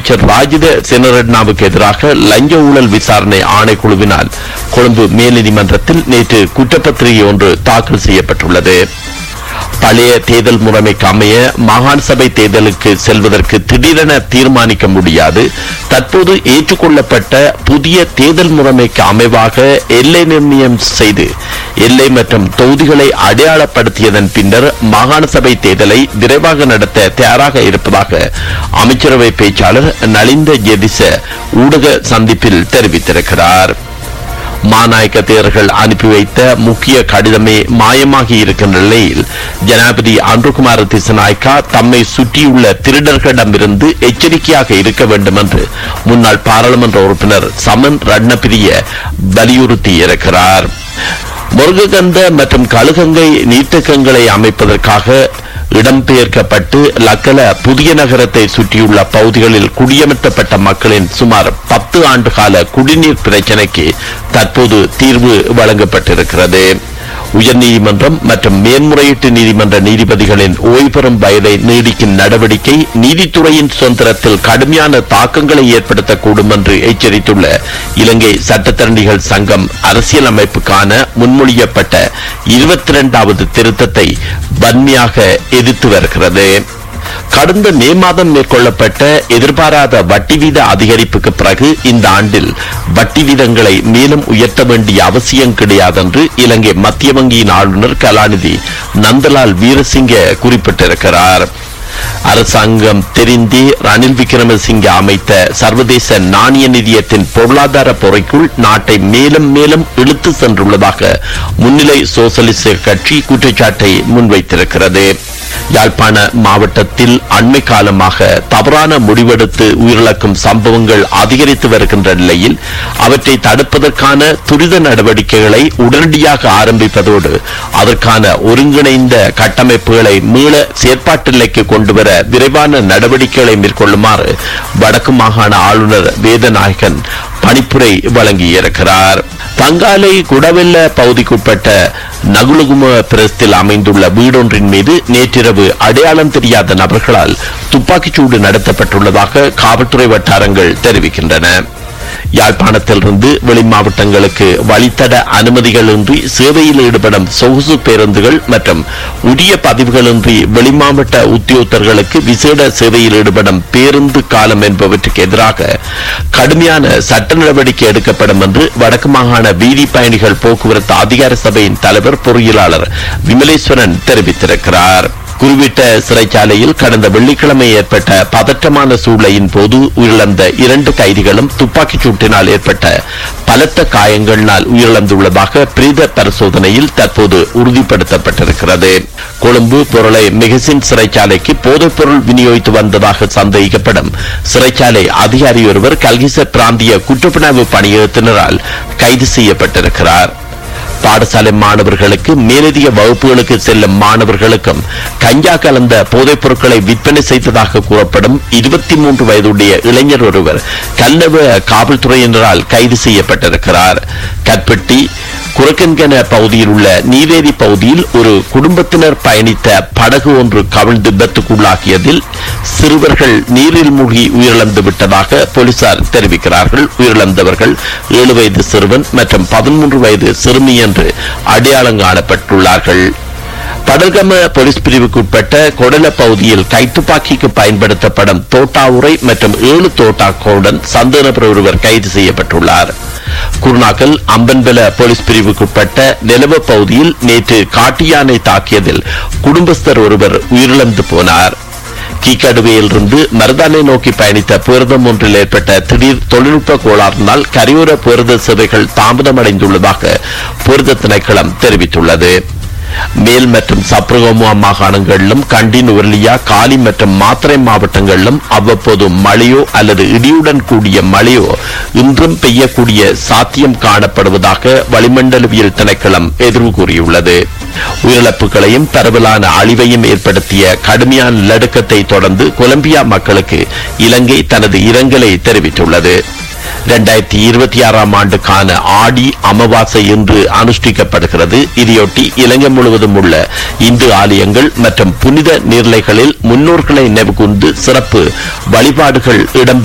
அமைச்சர் ராஜித செனரட்னாவுக்கு எதிராக லஞ்ச ஊழல் விசாரணை ஆணைக்குழுவினால் கொழும்பு மேல்நீதிமன்றத்தில் நேற்று குற்றப்பத்திரிகை ஒன்று தாக்கல் செய்யப்பட்டுள்ளது பழைய தேர்தல் முறைமைக்கு அமைய மாகாண சபை தேர்தலுக்கு செல்வதற்கு திடீரென தீர்மானிக்க முடியாது தற்போது ஏற்றுக்கொள்ளப்பட்ட புதிய தேர்தல் முறைமைக்கு அமைவாக எல்லை நிர்ணயம் செய்து எல்லை மற்றும் தொகுதிகளை அடையாளப்படுத்தியதன் பின்னர் மாகாண சபை தேர்தலை விரைவாக நடத்த தயாராக இருப்பதாக அமைச்சரவை பேச்சாளர் நலிந்த ஜெதிச ஊடக சந்திப்பில் தெரிவித்திருக்கிறார் மாநாயக்க தேரர்கள் அனுப்பி வைத்த முக்கிய கடிதமே மாயமாகி இருக்கின்ற நிலையில் ஜனாதிபதி அன்ருகுமார திசநாயக்கா தம்மை சுற்றியுள்ள திருடர்களிடமிருந்து எச்சரிக்கையாக இருக்க வேண்டும் என்று முன்னாள் பாராளுமன்ற உறுப்பினர் சமன் ரட்னபிரிய வலியுறுத்தி இருக்கிறார் முருககந்த மற்றும் கழுகங்கை நீர்த்தக்கங்களை அமைப்பதற்காக இடம்பெயர்க்கப்பட்டு லக்கல புதிய நகரத்தை சுற்றியுள்ள பகுதிகளில் குடியமர்த்தப்பட்ட மக்களின் சுமார் பத்து ஆண்டு கால குடிநீர் பிரச்சினைக்கு தற்போது தீர்வு வழங்கப்பட்டிருக்கிறது உயர்நீதிமன்றம் மற்றும் மேன்முறையீட்டு நீதிமன்ற நீதிபதிகளின் ஓய்வு பெறும் வயதை நீடிக்கும் நடவடிக்கை நீதித்துறையின் சுதந்திரத்தில் கடுமையான தாக்கங்களை ஏற்படுத்தக்கூடும் என்று எச்சரித்துள்ள இலங்கை சட்டத்தரணிகள் சங்கம் அரசியலமைப்புக்கான முன்மொழியப்பட்ட இருபத்தி இரண்டாவது திருத்தத்தை வன்மையாக எதிர்த்து வருகிறது கடந்த மே மாதம் மேற்கொள்ளப்பட்ட எதிர்பாராத வட்டி வீத அதிகரிப்புக்கு பிறகு இந்த ஆண்டில் வட்டி வீதங்களை மேலும் உயர்த்த வேண்டிய அவசியம் கிடையாது என்று இலங்கை மத்திய வங்கியின் ஆளுநர் கலாநிதி நந்தலால் வீரசிங்க குறிப்பிட்டிருக்கிறார் அரசாங்கம் தெரிந்தே ரணில் விக்ரமசிங்கே அமைத்த சர்வதேச நாணய நிதியத்தின் பொருளாதார பொறைக்குள் நாட்டை மேலும் மேலும் இழுத்து சென்றுள்ளதாக முன்னிலை சோசலிச கட்சி குற்றச்சாட்டை முன்வைத்திருக்கிறது யாழ்ப்பாண மாவட்டத்தில் அண்மை காலமாக தவறான முடிவெடுத்து உயிரிழக்கும் சம்பவங்கள் அதிகரித்து வருகின்ற நிலையில் அவற்றை தடுப்பதற்கான துரித நடவடிக்கைகளை உடனடியாக ஆரம்பிப்பதோடு அதற்கான ஒருங்கிணைந்த கட்டமைப்புகளை மீள செயற்பாட்டிலைக்கு கொண்டுவர விரைவான நடவடிக்கைகளை மேற்கொள்ளுமாறு வடக்கு மாகாண ஆளுநர் வேதநாயகன் பணிப்புரை வழங்கியிருக்கிறார் பங்காலை குடவெல்ல பகுதிக்குட்பட்ட நகுலுகும பிரஸ்தில் அமைந்துள்ள வீடொன்றின் மீது நேற்றிரவு அடையாளம் தெரியாத நபர்களால் துப்பாக்கிச்சூடு நடத்தப்பட்டுள்ளதாக காவல்துறை வட்டாரங்கள் தெரிவிக்கின்றன யாழ்ப்பாணத்திலிருந்து வெளி மாவட்டங்களுக்கு வழித்தட அனுமதிகளின்றி சேவையில் ஈடுபடும் சொகுசு பேருந்துகள் மற்றும் உரிய பதிவுகளின்றி வெளிமாவட்ட உத்தியோகத்தர்களுக்கு விசேட சேவையில் ஈடுபடும் பேருந்து காலம் என்பவற்றுக்கு எதிராக கடுமையான சட்ட நடவடிக்கை எடுக்கப்படும் என்று வடக்கு மாகாண வீதி பயணிகள் போக்குவரத்து அதிகார சபையின் தலைவர் பொறியியலாளர் விமலேஸ்வரன் தெரிவித்திருக்கிறார் குறிப்பிட்ட சிறைச்சாலையில் கடந்த வெள்ளிக்கிழமை ஏற்பட்ட பதற்றமான சூழ்நிலையின் போது உயிரிழந்த இரண்டு கைதிகளும் துப்பாக்கிச் சூட்டினால் ஏற்பட்ட பலத்த காயங்களினால் உயிரிழந்துள்ளதாக பிரேத பரிசோதனையில் தற்போது உறுதிப்படுத்தப்பட்டிருக்கிறது கொழும்பு பொருளை மெகசின் சிறைச்சாலைக்கு போதைப்பொருள் விநியோகித்து வந்ததாக சந்தேகிக்கப்படும் சிறைச்சாலை அதிகாரி ஒருவர் கல்கிச பிராந்திய குற்றப்புணர்வு பணியகத்தினரால் கைது செய்யப்பட்டிருக்கிறார் பாடசாலை மாணவர்களுக்கு மேலதிக வகுப்புகளுக்கு செல்லும் மாணவர்களுக்கும் கஞ்சா கலந்த போதைப் பொருட்களை விற்பனை செய்ததாக கூறப்படும் இருபத்தி மூன்று வயதுடைய இளைஞர் ஒருவர் கல்லவ காவல்துறையினரால் கைது செய்யப்பட்டிருக்கிறார் கற்பட்டி குரக்கன்கன பகுதியில் உள்ள நீரேரி பகுதியில் ஒரு குடும்பத்தினர் பயணித்த படகு ஒன்று கவிழ்ந்து விபத்துக்குள்ளாகியதில் சிறுவர்கள் நீரில் மூழ்கி உயிரிழந்து விட்டதாக போலீசார் தெரிவிக்கிறார்கள் உயிரிழந்தவர்கள் ஏழு வயது சிறுவன் மற்றும் பதிமூன்று வயது சிறுமி என்று அடையாளம் காணப்பட்டுள்ளார்கள் படல்கம போலீஸ் பிரிவுக்குட்பட்ட கொடல பகுதியில் கைத்துப்பாக்கிக்கு பயன்படுத்தப்படும் தோட்டா உரை மற்றும் ஏழு தோட்டாக்களுடன் சந்தேக நபர் ஒருவர் கைது செய்யப்பட்டுள்ளார் குருநாக்கல் அம்பன்பெல போலீஸ் பிரிவுக்குட்பட்ட நிலவ பகுதியில் நேற்று காட்டு யானை தாக்கியதில் குடும்பஸ்தர் ஒருவர் உயிரிழந்து போனார் கீக்கடுவையிலிருந்து மருதானை நோக்கி பயணித்த பேருந்தம் ஒன்றில் ஏற்பட்ட திடீர் தொழில்நுட்ப கோளாறினால் கரையோர பேருந்து சேவைகள் தாமதமடைந்துள்ளதாக பேருந்து திணைக்களம் தெரிவித்துள்ளது மேல் மற்றும் சப்ரகோமா மாகாணங்களிலும் கண்டி நுவர்லியா காலி மற்றும் மாத்திரை மாவட்டங்களிலும் அவ்வப்போது மழையோ அல்லது இடியுடன் கூடிய மழையோ இன்றும் பெய்யக்கூடிய சாத்தியம் காணப்படுவதாக வளிமண்டலவியல் திணைக்களம் எதிர்வு கூறியுள்ளது உயிரிழப்புகளையும் பரவலான அழிவையும் ஏற்படுத்திய கடுமையான நிலநடுக்கத்தை தொடர்ந்து கொலம்பியா மக்களுக்கு இலங்கை தனது இரங்கலை தெரிவித்துள்ளது இரண்டாயிரத்தி இருபத்தி ஆறாம் ஆண்டுக்கான ஆடி அமாவாசை இன்று அனுஷ்டிக்கப்படுகிறது இதையொட்டி இலங்கை முழுவதும் உள்ள இந்து ஆலயங்கள் மற்றும் புனித நீர்நிலைகளில் முன்னோர்களை நினைவு கூர்ந்து சிறப்பு வழிபாடுகள் இடம்பெற